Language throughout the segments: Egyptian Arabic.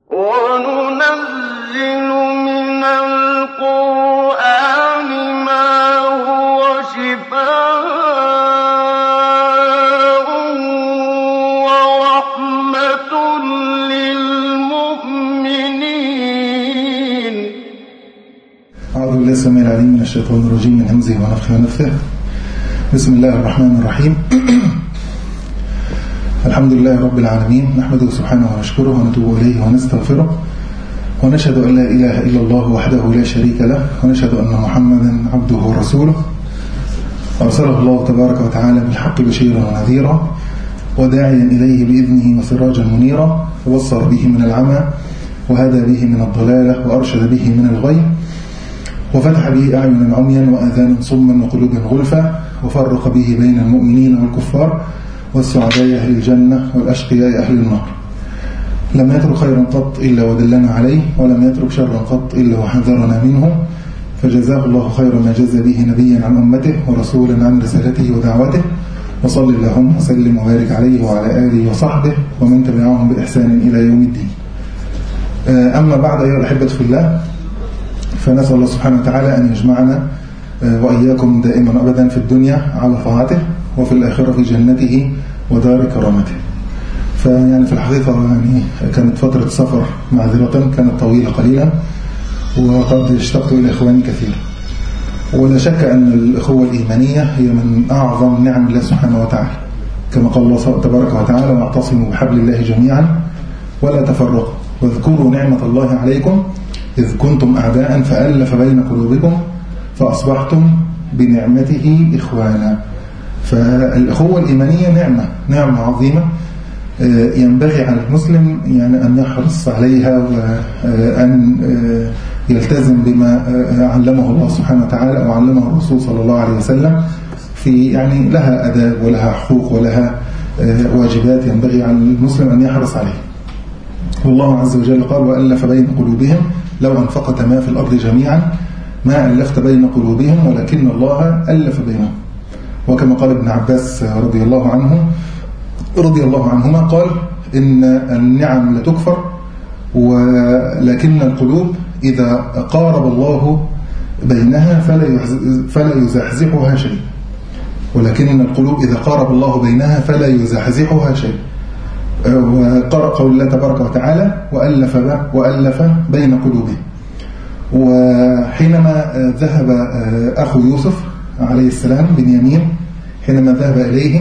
وَنُنَزِّلُ مِنَ الْقُرْآنِ مَا هُوَ شِفَاءٌ وَرَحْمَةٌ لِّلْمُؤْمِنِينَ أعوذ بالله السميع العليم من الشيطان الرجيم من همزه ونفخه ونفثه بسم الله الرحمن الرحيم الحمد لله رب العالمين نحمده سبحانه ونشكره ونتوب إليه ونستغفره ونشهد أن لا إله إلا الله وحده لا شريك له ونشهد أن محمدا عبده ورسوله أرسله الله تبارك وتعالى بالحق بشيرا ونذيرا وداعيا إليه بإذنه وسراجا منيرا وبصر به من العمى وهدى به من الضلالة وأرشد به من الغي وفتح به أعينا عميا وآذانا صما وقلوبا غلفا وفرق به بين المؤمنين والكفار والسعداء أهل الجنة والأشقياء أهل النار لم يترك خيرا قط إلا ودلنا عليه ولم يترك شرا قط إلا وحذرنا منه فجزاه الله خير ما جزى به نبيا عن أمته ورسولا عن رسالته ودعوته وصل اللهم وسلم وبارك عليه وعلى آله وصحبه ومن تبعهم بإحسان إلى يوم الدين أما بعد أيها الأحبة في الله فنسأل الله سبحانه وتعالى أن يجمعنا وإياكم دائما أبدا في الدنيا على طاعته وفي الآخرة في جنته ودار كرامته فيعني في الحقيقة يعني كانت فترة سفر معذرة كانت طويلة قليلا وقد اشتقت إلى إخواني كثيرا ولا شك أن الأخوة الإيمانية هي من أعظم نعم الله سبحانه وتعالى كما قال الله تبارك وتعالى واعتصموا بحبل الله جميعا ولا تفرقوا واذكروا نعمة الله عليكم إذ كنتم أعداء فألف بين قلوبكم فأصبحتم بنعمته إخوانا فالأخوة الإيمانية نعمة نعمة عظيمة ينبغي على المسلم يعني أن يحرص عليها وأن يلتزم بما علمه الله سبحانه وتعالى أو علمه الرسول صلى الله عليه وسلم في يعني لها أداب ولها حقوق ولها واجبات ينبغي على المسلم أن يحرص عليها والله عز وجل قال وألف بين قلوبهم لو أنفقت ما في الأرض جميعا ما ألفت بين قلوبهم ولكن الله ألف بينهم وكما قال ابن عباس رضي الله عنه رضي الله عنهما قال إن النعم لتكفر ولكن القلوب إذا قارب الله بينها فلا فلا يزحزحها شيء ولكن القلوب إذا قارب الله بينها فلا يزحزحها شيء وقرأ قول الله تبارك وتعالى وألف وألف بين قلوبهم وحينما ذهب أخو يوسف عليه السلام بنيامين حينما ذهب إليه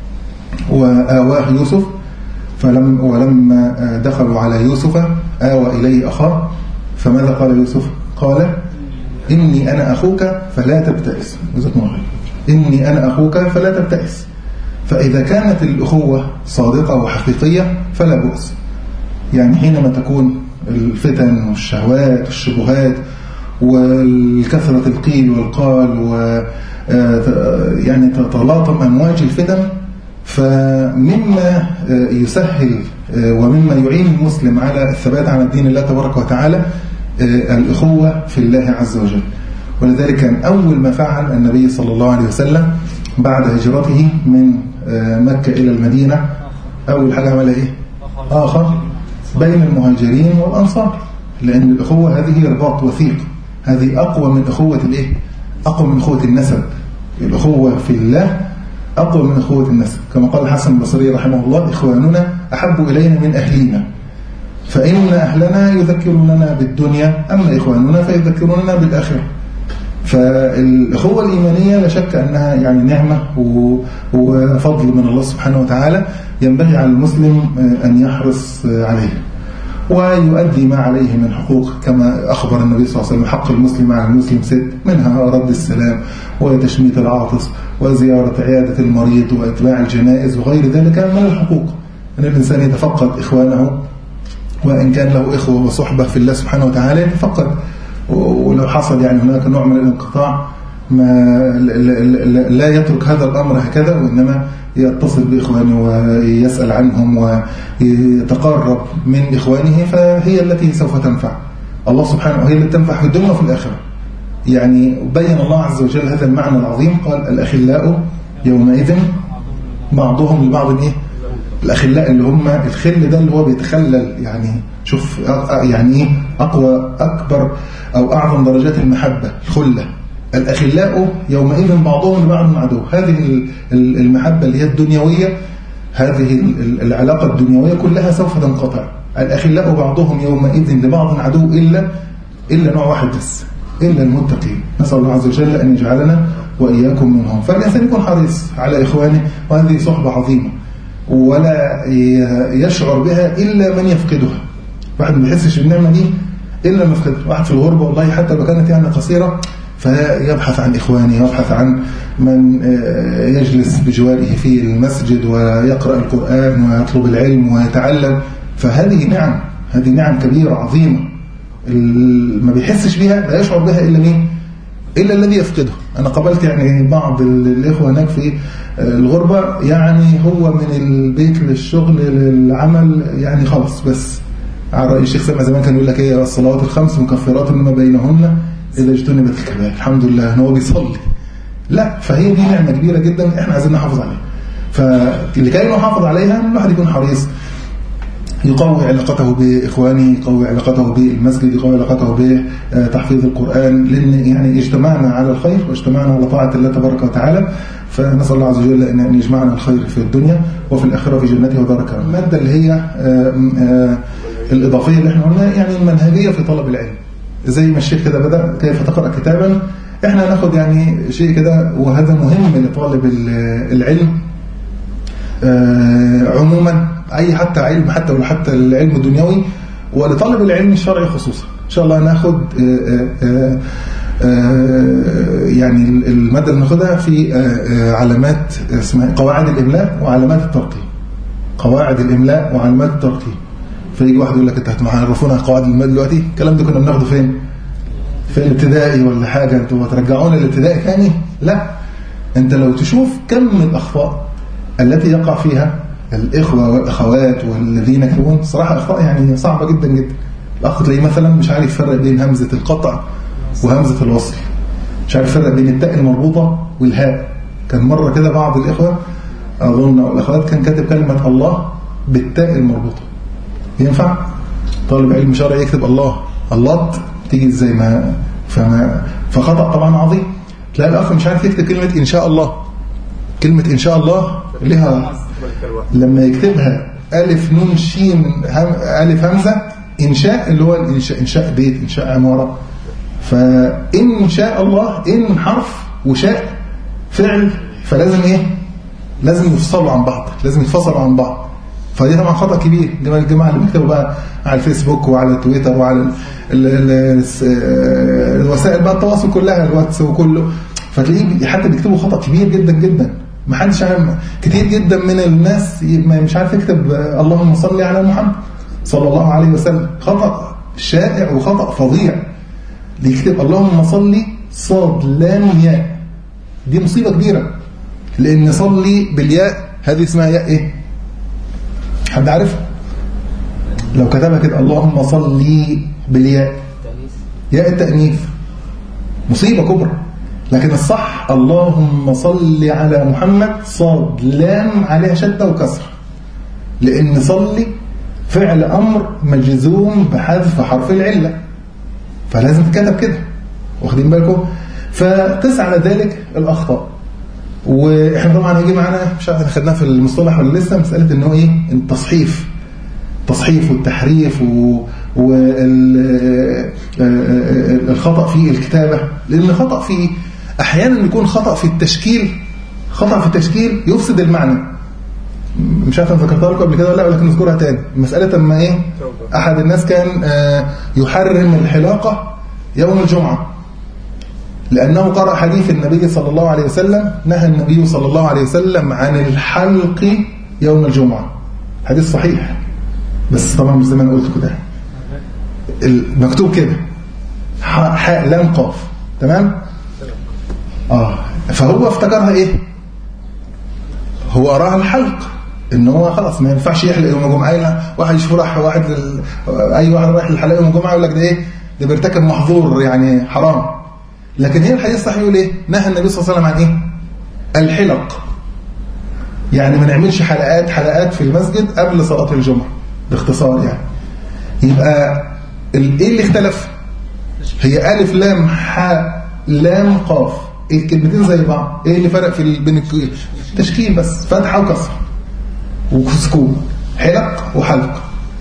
وآواه يوسف فلم ولما دخلوا على يوسف آوى إليه أخاه فماذا قال يوسف قال إني أنا أخوك فلا تبتئس إني أنا أخوك فلا تبتئس فإذا كانت الأخوة صادقة وحقيقية فلا بؤس يعني حينما تكون الفتن والشهوات والشبهات والكثرة القيل والقال و يعني تتلاطم أمواج الفتن فمما يسهل ومما يعين المسلم على الثبات على الدين الله تبارك وتعالى الأخوة في الله عز وجل ولذلك كان أول ما فعل النبي صلى الله عليه وسلم بعد هجرته من مكة إلى المدينة أول حاجة عملها إيه؟ آخر بين المهاجرين والأنصار لأن الأخوة هذه رباط وثيق هذه أقوى من أخوة الإيه؟ أقوى من أخوة النسب الأخوة في الله أقوى من أخوة النسب كما قال الحسن البصري رحمه الله إخواننا أحب إلينا من أهلنا فإن أهلنا يذكروننا بالدنيا أما إخواننا فيذكروننا بالآخرة فالأخوة الإيمانية لا شك أنها يعني نعمة وفضل من الله سبحانه وتعالى ينبغي على المسلم أن يحرص عليه ويؤدي ما عليه من حقوق كما أخبر النبي صلى الله عليه وسلم حق المسلم على المسلم ست منها رد السلام وتشميت العاطس وزيارة عيادة المريض وإتباع الجنائز وغير ذلك من الحقوق أن الإنسان يتفقد إخوانه وإن كان له إخوة وصحبة في الله سبحانه وتعالى يتفقد ولو حصل يعني هناك نوع من الانقطاع ما لا يترك هذا الأمر هكذا وإنما يتصل بإخوانه ويسأل عنهم ويتقرب من إخوانه فهي التي سوف تنفع الله سبحانه وهي التي تنفع في الدنيا وفي الآخرة يعني بين الله عز وجل هذا المعنى العظيم قال الأخلاء يومئذ بعضهم لبعض إيه؟ الأخلاء اللي هم الخل ده اللي هو بيتخلل يعني شوف أ- يعني إيه أقوى أكبر أو أعظم درجات المحبة الخلة الأخلاء يومئذ بعضهم لبعض عدو هذه ال- ال- المحبة اللي هي الدنيوية هذه ال- ال- العلاقة الدنيوية كلها سوف تنقطع الأخلاء بعضهم يومئذ لبعض عدو إلا إلا نوع واحد بس إلا المتقين نسأل الله عز وجل أن يجعلنا وإياكم منهم فالإنسان يكون حريص على إخوانه وهذه صحبة عظيمة ولا ي- يشعر بها إلا من يفقدها واحد ما بيحسش بالنعمة دي إلا ما يفقدها واحد في الغربة والله حتى لو كانت يعني قصيرة فيبحث عن إخوانه يبحث عن من آه، يجلس بجواره في المسجد ويقرأ القرآن ويطلب العلم ويتعلم فهذه نعم هذه نعم كبيرة عظيمة ال- ما بيحسش بيها لا يشعر بها إلا مين إلا الذي يفقده أنا قابلت يعني بعض ال- الإخوة هناك في آه، الغربة يعني هو من البيت للشغل للعمل يعني خلاص بس على رأي الشيخ سامع زمان كان يقول لك ايه الصلوات الخمس مكفرات ما بينهن إذا اجتنبت الكبائر الحمد لله ان هو بيصلي لا فهي دي نعمة كبيرة جدا احنا عايزين نحافظ عليها فلكي نحافظ عليها الواحد يكون حريص يقوي علاقته بإخوانه يقوي علاقته بالمسجد يقوي علاقته بتحفيظ القرآن لأن يعني اجتمعنا على الخير واجتمعنا على طاعة الله تبارك وتعالى فنسأل الله عز وجل أن أن يجمعنا الخير في الدنيا وفي الآخرة في جنته ودار الكرام المادة اللي هي آه، آه، الإضافية اللي احنا قلناها يعني المنهجية في طلب العلم زي ما الشيخ كده بدأ كيف تقرأ كتابا احنا ناخد يعني شيء كده وهذا مهم لطالب ال- العلم آه، عموما اي حتى علم حتى ولو حتى العلم الدنيوي ولطالب العلم الشرعي خصوصا ان شاء الله ناخد آه، آه، آه، يعني الماده اللي ناخدها في آه، آه، علامات اسمها قواعد الاملاء وعلامات الترقيم قواعد الاملاء وعلامات الترقيم فيجي واحد يقول لك انت هتعرفونا قواعد الاملاء دلوقتي الكلام ده كنا بناخده فين في الابتدائي ولا حاجه انتوا هترجعونا للابتدائي تاني لا انت لو تشوف كم الاخطاء التي يقع فيها الإخوة والأخوات والذين يكتبون صراحة أخطاء يعني صعبة جدا جدا الأخ تلاقيه مثلا مش عارف يفرق بين همزة القطع وهمزة الوصل مش عارف يفرق بين التاء المربوطة والهاء كان مرة كده بعض الإخوة أظن أو الأخوات كان كاتب كلمة الله بالتاء المربوطة ينفع طالب علم شرعي يكتب الله الله تيجي زي ما فما فخطأ طبعا عظيم تلاقي الأخ مش عارف يكتب كلمة إن شاء الله كلمة إن شاء الله لها لما يكتبها ألف نون شين هم ألف همزة إنشاء اللي هو الإنشاء إنشاء بيت إنشاء عمارة فإن شاء الله إن حرف وشاء فعل فلازم إيه لازم يفصلوا عن بعض لازم يتفصلوا عن بعض فدي طبعا خطأ كبير جماعة الجماعة اللي بيكتبوا بقى على الفيسبوك وعلى تويتر وعلى ال ال ال الوسائل بقى التواصل كلها الواتس وكله فتلاقيه حتى بيكتبوا خطأ كبير جدا جدا ما حدش عارف كتير جدا من الناس مش عارف يكتب اللهم صل على محمد صلى الله عليه وسلم خطأ شائع وخطأ فظيع يكتب اللهم صل صاد لام ياء دي مصيبة كبيرة لأن صلي بالياء هذه اسمها ياء ايه حد عارف لو كتبها كده اللهم صلي بالياء ياء التأنيث مصيبة كبرى لكن الصح اللهم صل على محمد صاد لام عليها شدة وكسر لأن صلي فعل أمر مجزوم بحذف حرف العلة فلازم تكتب كده واخدين بالكم فقس على ذلك الأخطاء واحنا طبعا هيجي معانا مش عارف خدناها في المصطلح ولا لسه مسألة ان هو ايه التصحيف التصحيف والتحريف والخطأ في الكتابة لأن خطأ في أحيانا يكون خطأ في التشكيل خطأ في التشكيل يفسد المعنى مش عارف انا ذكرتها لكم قبل كده ولا لا ولكن نذكرها تاني مسألة اما ايه احد الناس كان يحرم الحلاقة يوم الجمعة لأنه قرأ حديث النبي صلى الله عليه وسلم نهى النبي صلى الله عليه وسلم عن الحلق يوم الجمعة حديث صحيح بس طبعا مش زي ما انا قلت كده المكتوب كده حاء لام قاف تمام اه فهو افتكرها ايه هو أراها الحلق ان هو خلاص ما ينفعش يحلق يوم الجمعه واحد يشوف راح واحد لل... اي واحد رايح للحلاق يوم الجمعه يقول لك ده ايه ده بيرتكب محظور يعني حرام لكن هي الحديث الصحيح يقول ايه نهى النبي صلى الله عليه وسلم عن ايه الحلق يعني ما نعملش حلقات حلقات في المسجد قبل صلاة الجمعة باختصار يعني يبقى ال- ايه اللي اختلف هي ألف لام حاء لام قاف الكلمتين زي بعض ايه اللي فرق في ال- بين الك- تشكيل بس فتحة وكسر وسكون حلق وحلق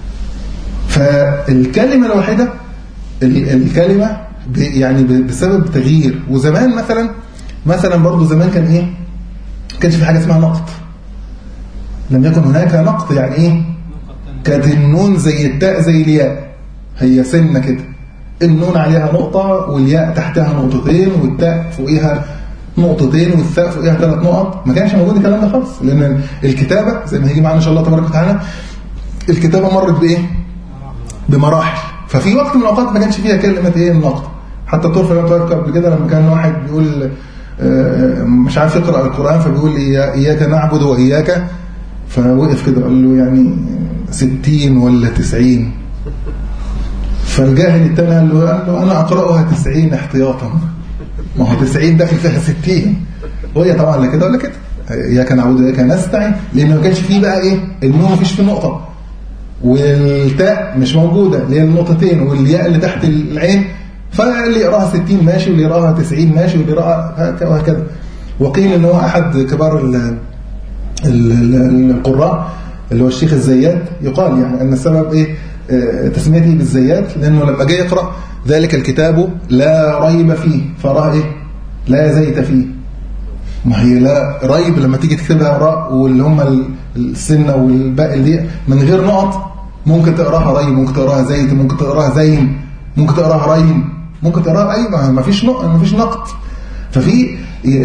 فالكلمة الواحدة ال- الكلمة ب- يعني ب- بسبب تغيير وزمان مثلا مثلا برضو زمان كان ايه كانش في حاجة اسمها نقط لم يكن هناك نقط يعني ايه كانت النون زي التاء زي الياء هي سنة كده النون عليها نقطة والياء تحتها نقطتين والتاء فوقيها نقطتين والثاء فوقيها ثلاث نقط ما كانش موجود الكلام ده خالص لأن الكتابة زي ما هيجي معانا إن شاء الله تبارك وتعالى الكتابة مرت بإيه؟ بمراحل ففي وقت من الأوقات ما كانش فيها كلمة إيه النقط حتى الطرف اللي أنا قبل كده لما كان واحد بيقول آه، مش عارف يقرأ القرآن فبيقول إيا- إياك نعبد وإياك فوقف كده قال له يعني ستين ولا تسعين فالجاهل التاني قال له, قال له أنا أقرأها تسعين احتياطا ما هو تسعين داخل فيها ستين وهي طبعا لا كده ولا كده إياك نعبد وإياك نستعين لأن ما كانش فيه بقى إيه النون ما فيش فيه نقطة والتاء مش موجودة اللي هي النقطتين والياء اللي تحت العين فاللي يقراها 60 ماشي واللي يقراها 90 ماشي واللي يقراها هك- وهكذا وقيل ان هو احد كبار ال ال ال القراء اللي هو الشيخ الزيات يقال يعني ان السبب ايه آه، تسميته بالزيات لانه لما جاي يقرا ذلك الكتاب لا ريب فيه فراه ايه لا زيت فيه ما هي لا ريب لما تيجي تكتبها راء واللي هم ال- السنه والباقي اللي هي من غير نقط ممكن تقراها ريب ممكن تقراها زيت ممكن تقراها زين ممكن تقراها ريم ممكن تقراها اي ما ما فيش نقط ما فيش نقط ففي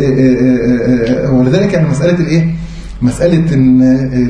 ولذلك يعني مساله الايه مساله ان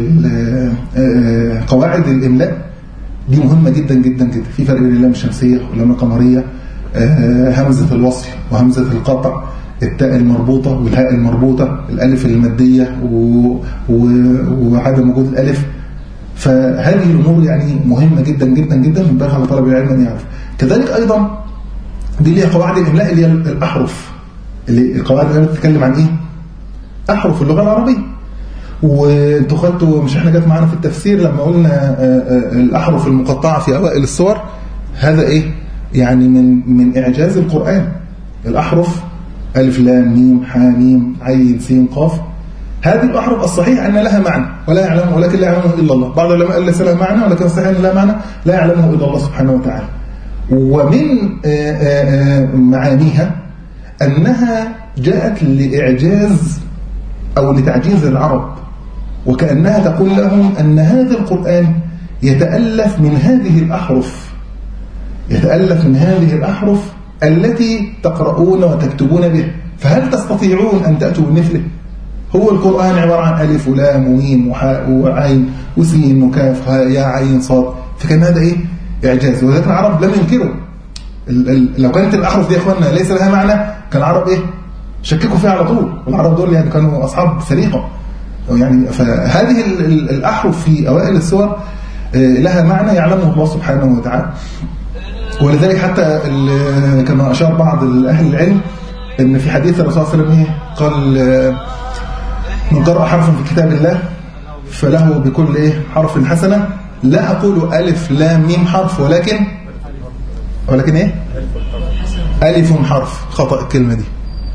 ال- قواعد الاملاء دي مهمه جدا جدا جدا في فرق بين اللام الشمسيه واللام القمريه آه، همزه الوصل وهمزه القطع التاء المربوطه والهاء المربوطه الالف الماديه و... و... وعدم وجود الالف فهذه الامور يعني مهمه جدا جدا جدا ينبغي على طالب العلم ان يعرف كذلك ايضا دي اللي هي قواعد الاملاء اللي هي الاحرف اللي القواعد اللي بتتكلم عن ايه احرف اللغه العربيه وانتوا خدتوا مش احنا جت معانا في التفسير لما قلنا آه، آه، الاحرف المقطعه في اوائل السور هذا ايه يعني من من اعجاز القران الاحرف الف لام ميم ح ميم عين سين قاف هذه الاحرف الصحيح ان لها معنى ولا يعلمه ولكن لا يعلمه الا الله بعض العلماء ليس لها معنى ولكن الصحيح ان لها معنى لا يعلمه الا الله سبحانه وتعالى ومن آه، آه، آه، معانيها انها جاءت لاعجاز أو لتعجيز العرب وكأنها تقول لهم أن هذا القرآن يتألف من هذه الأحرف يتألف من هذه الأحرف التي تقرؤون وتكتبون به فهل تستطيعون أن تأتوا بمثله هو القرآن عبارة عن ألف ولام وميم وحاء وعين وسين وكاف هاء يا عين صاد فكان هذا إيه إعجاز وذلك العرب لم ينكروا ال- ال- لو كانت الأحرف دي يا إخواننا ليس لها معنى كان العرب إيه شككوا فيها على طول والعرب دول يعني كانوا أصحاب سليقة يعني فهذه ال- ال- الأحرف في أوائل السور آه، لها معنى يعلمه الله سبحانه وتعالى ولذلك حتى ال- كما أشار بعض أهل العلم أن في حديث الرسول صلى الله عليه وسلم إيه؟ قال آه، من قرأ حرفا في كتاب الله فله بكل إيه حرف حسنة لا أقول ألف لام ميم حرف ولكن ولكن إيه ألف حرف خطأ الكلمة دي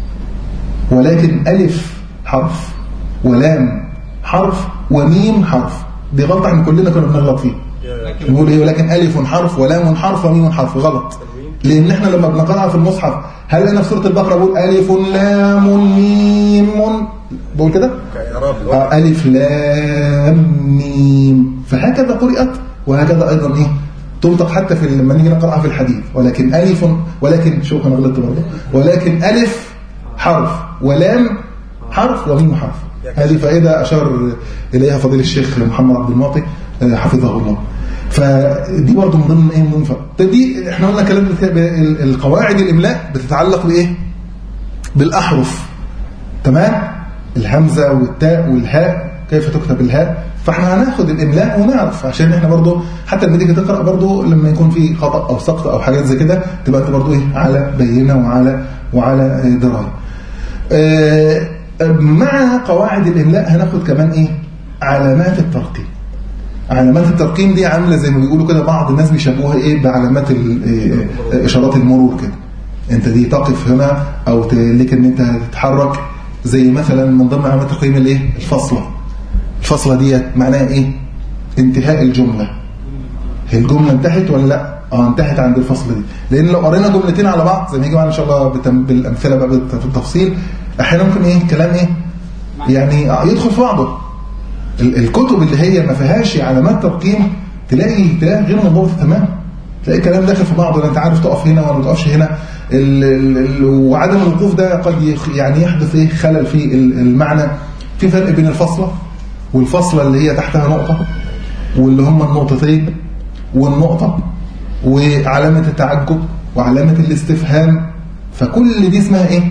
ولكن ألف حرف ولام حرف وميم حرف دي غلطة احنا كلنا كنا بنغلط فيها نقول ايه ولكن ألف حرف ولام حرف وميم حرف غلط لأن احنا لما بنقرأها في المصحف هل أنا في سورة البقرة بقول ألف لام ميم بقول كده؟ آه، ألف لام ميم فهكذا قرأت وهكذا أيضا إيه تنطق حتى في لما نيجي نقرأها في الحديث ولكن ألف ولكن شوف أنا غلطت برضه ولكن ألف حرف ولام حرف وميم حرف هذه فائدة أشار إليها فضيل الشيخ محمد عبد المعطي آه، حفظه الله فدي برضه من ضمن ايه منفع دي احنا قلنا كلام القواعد الاملاء بتتعلق بايه بالاحرف تمام الهمزه والتاء والهاء كيف تكتب الهاء فاحنا هناخد الاملاء ونعرف عشان احنا برضو حتى لما تيجي تقرا برضو لما يكون في خطا او سقط او حاجات زي كده تبقى انت برضو ايه على بينه وعلى وعلى درايه آه، مع قواعد الإملاء هناخد كمان إيه علامات الترقيم علامات الترقيم دي عاملة زي ما بيقولوا كده بعض الناس بيشبهوها إيه بعلامات ال- إيه، إشارات المرور كده أنت دي تقف هنا أو ت- ليك إن أنت تتحرك زي مثلا من ضمن علامات الترقيم الإيه الفصلة الفصلة دي معناها إيه انتهاء الجملة هي الجملة انتهت ولا لا اه انتهت عند الفصل دي لان لو قرينا جملتين على بعض زي ما يجي معانا ان شاء الله بتم- بالامثله بقى بالت- في التفصيل احيانا ممكن ايه كلام ايه يعني آه، يدخل في بعضه ال- الكتب اللي هي ما فيهاش علامات ترقيم تلاقي تلاقي غير منضبطه تمام تلاقي كلام داخل في بعضه لا انت عارف تقف هنا ولا ما تقفش هنا ال ال ال وعدم الوقوف ده قد يخ- يعني يحدث ايه خلل في ال- المعنى في فرق بين الفصله والفصله اللي هي تحتها نقطه واللي هم النقطتين والنقطه وعلامه التعجب وعلامه الاستفهام فكل دي اسمها ايه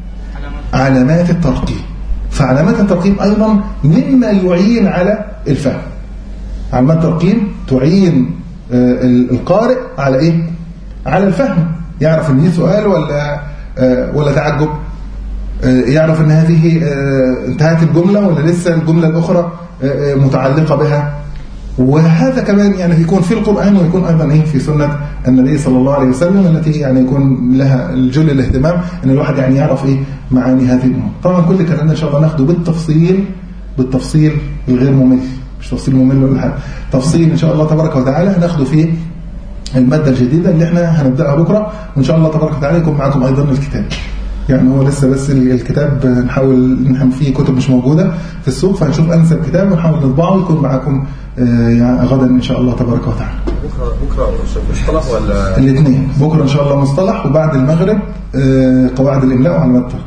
علامات الترقيم فعلامات الترقيم أيضا مما يعين على الفهم علامات الترقيم تعين آه، ال- القارئ على إيه؟ على الفهم يعرف ان دي سؤال ولا آه، ولا تعجب آه، يعرف ان هذه آه، انتهت الجملة ولا لسه الجملة الأخرى آه، آه، متعلقة بها وهذا كمان يعني يكون في القرآن ويكون أيضا إيه في سنة النبي صلى الله عليه وسلم التي يعني يكون لها الجل الاهتمام أن الواحد يعني يعرف إيه معاني هذه الأمور طبعا كل كلامنا إن شاء الله ناخده بالتفصيل بالتفصيل الغير ممل مش تفصيل ممل ولا حاجة تفصيل إن شاء الله تبارك وتعالى هناخده في المادة الجديدة اللي احنا هنبدأها بكرة وإن شاء الله تبارك وتعالى يكون معاكم أيضا الكتاب يعني هو لسه بس ال- الكتاب نحاول نحن فيه كتب مش موجودة في السوق فهنشوف أنسب كتاب ونحاول نطبعه ويكون معاكم آه، يعني غدا إن شاء الله تبارك وتعالى بكره بكره مش مصطلح ولا الاثنين بكرة إن شاء الله مصطلح وبعد المغرب آه، قواعد الإملاء وعلامات الترقيم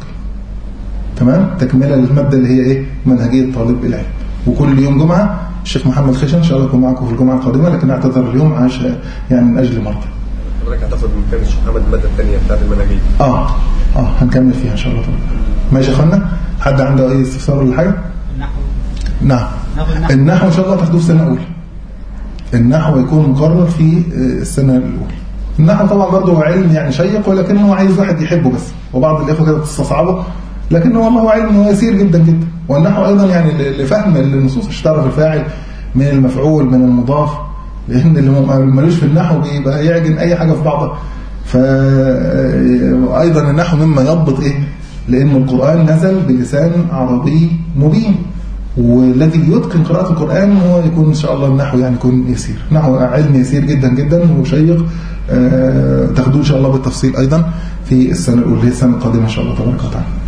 تمام تكملة للمادة اللي هي إيه منهجية طالب العلم وكل يوم جمعة الشيخ محمد خشن إن شاء الله يكون معكم في الجمعة القادمة لكن اعتذر اليوم عشان يعني من أجل مرضى حضرتك هتاخد من كان الشيخ محمد الماده الثانيه بتاعت المناهجيه اه اه هنكمل فيها ان شاء الله طبعا ماشي يا اخوانا حد عنده اي استفسار ولا حاجه النحو نعم ناخد النحو. النحو ان شاء الله تاخدوه في سنه اولى النحو يكون مقرر في آه، السنه الاولى النحو طبعا برضه هو علم يعني شيق ولكنه عايز واحد يحبه بس وبعض الاخوه كده بتستصعبه لكنه والله علم يسير جدا جدا والنحو ايضا يعني ل- لفهم النصوص مش تعرف الفاعل من المفعول من المضاف لان اللي م- ملوش في النحو بيبقى يعجن اي حاجه في بعضها فايضا النحو مما يضبط ايه لان القران نزل بلسان عربي مبين والذي يتقن قراءة القرآن هو يكون إن شاء الله النحو يعني يكون يسير نحو علم يسير جدا جدا وشيق آه، تاخدوه إن شاء الله بالتفصيل أيضا في السنة الأولى السنة القادمة إن شاء الله تبارك وتعالى